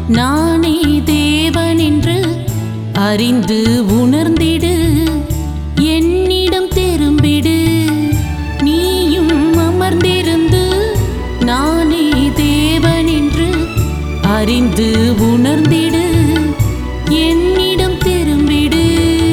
நானே தேவன் என்று அறிந்து உணர்ந்திடு என்னிடம் திரும்பிடு நீயும் அமர்ந்திருந்து நானே தேவன் என்று அறிந்து உணர்ந்திடு என்னிடம் திரும்பிடு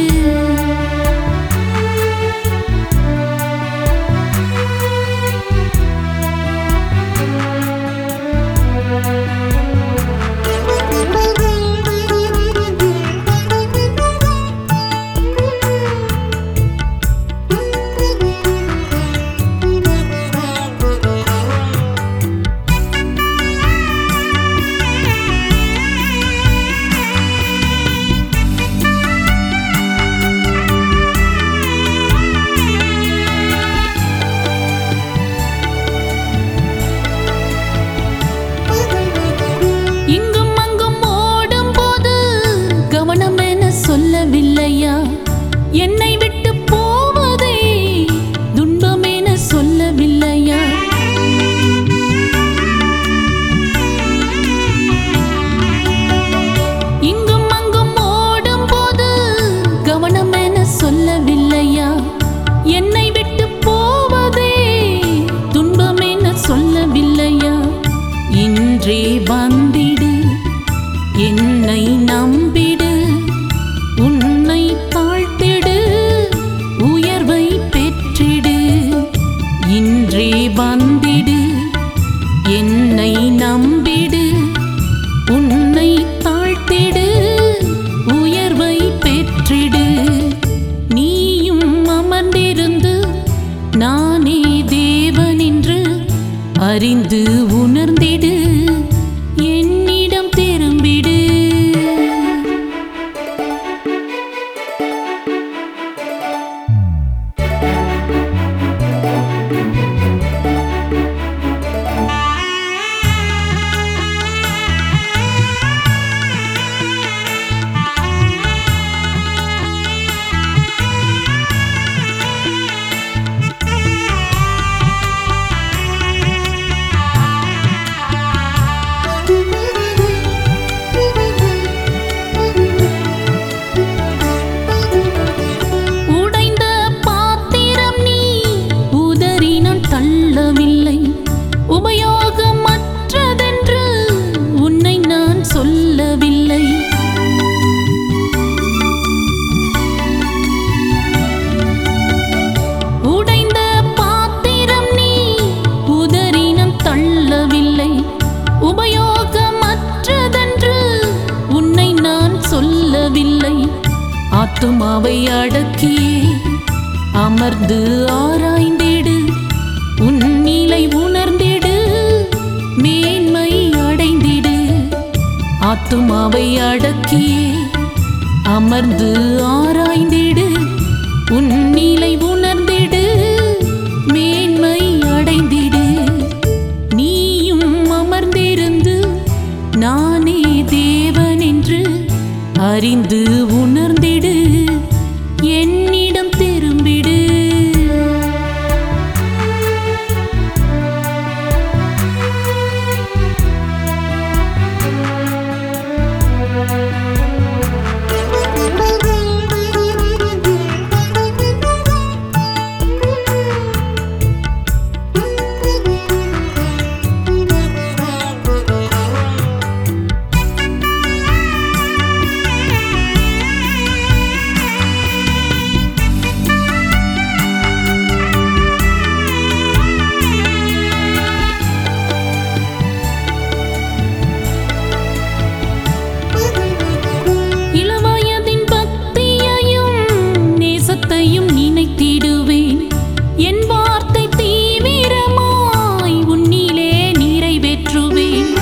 இங்கும் அங்கும் ஓடும் போது கவனம் என சொல்லவில்லையா என்னை விட்டு போவதே துன்பம் என சொல்லவில்லையா இங்கும் அங்கும் ஓடும் போது கவனம் என சொல்லவில்லையா என்னை விட்டு போவதே துன்பம் என சொல்லவில்லையா இன்றே வந்திடு என்னை நம்பிடு உன்னை தாழ்த்திடு உயர்வை பெற்றிடு இன்றே வந்திடு என்னை நம்பிடு உன்னை தாழ்த்திடு உயர்வை பெற்றிடு நீயும் அமர்ந்திருந்து நானே தேவன் என்று அறிந்து உணர்ந்திடு என்னிடம் திரும்பிடு உடைந்த பாத்திரம் நீ உதறி நான் தள்ளவில்லை உபயோகமற்றதென்று உன்னை நான் சொல்லவில்லை உடைந்த பாத்திரம் நீ உதறி நான் தள்ளவில்லை உபயோகமற்றதென்று உன்னை நான் சொல்லவில்லை ஆத்துமாவை அடக்கியே அமர்ந்து ஆராய்ந்திடு உன் நிலை உணர்ந்திடு மேன்மை அடைந்திடு ஆத்துமாவை அடக்கியே அமர்ந்து ஆராய்ந்திடு உன் நிலை உணர்ந்திடு மேன்மை அடைந்திடு நீயும் அமர்ந்திருந்து நானே தேவன் என்று அறிந்து உணர்ந்திடு என்னிடம் திரும்பிடு இளவயதின் பக்தியையும் நேசத்தையும் நினைத்திடுவேன் என் வார்த்தை தீவிரமாய் உன்னிலே நிறைவேற்றுவேன்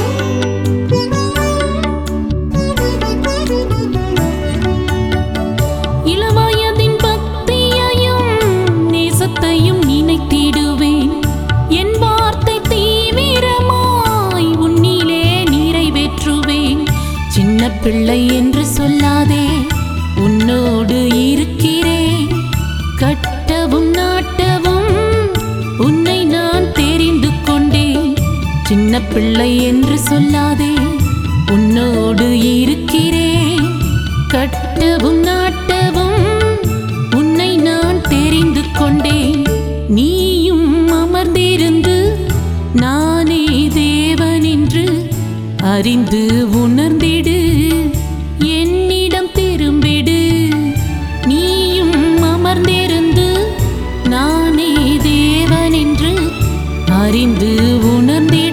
இளவயதின் பக்தியையும் நேசத்தையும் நினைத்திடுவேன் என் வார்த்தை தீவிரமாய் உன்னிலே நிறைவேற்றுவேன் சின்ன பிள்ளை என்று சொல்லாதே உன்னோடு இருக்கிறேன் கட்டவும் நாட்டவும் உன்னை நான் தெரிந்து கொண்டேன் சின்ன பிள்ளை என்று சொல்லாதே உன்னோடு இருக்கிறேன் கட்டவும் நாட்டவும் உன்னை நான் தெரிந்து கொண்டேன் நீயும் அமர்ந்திருந்து நானே தேவன் என்று அறிந்து உணர்ந்திடு என்னிடம் திரும்பிடு நீயும் அமர்ந்திருந்து நானே தேவன் என்று அறிந்து உணர்ந்திடு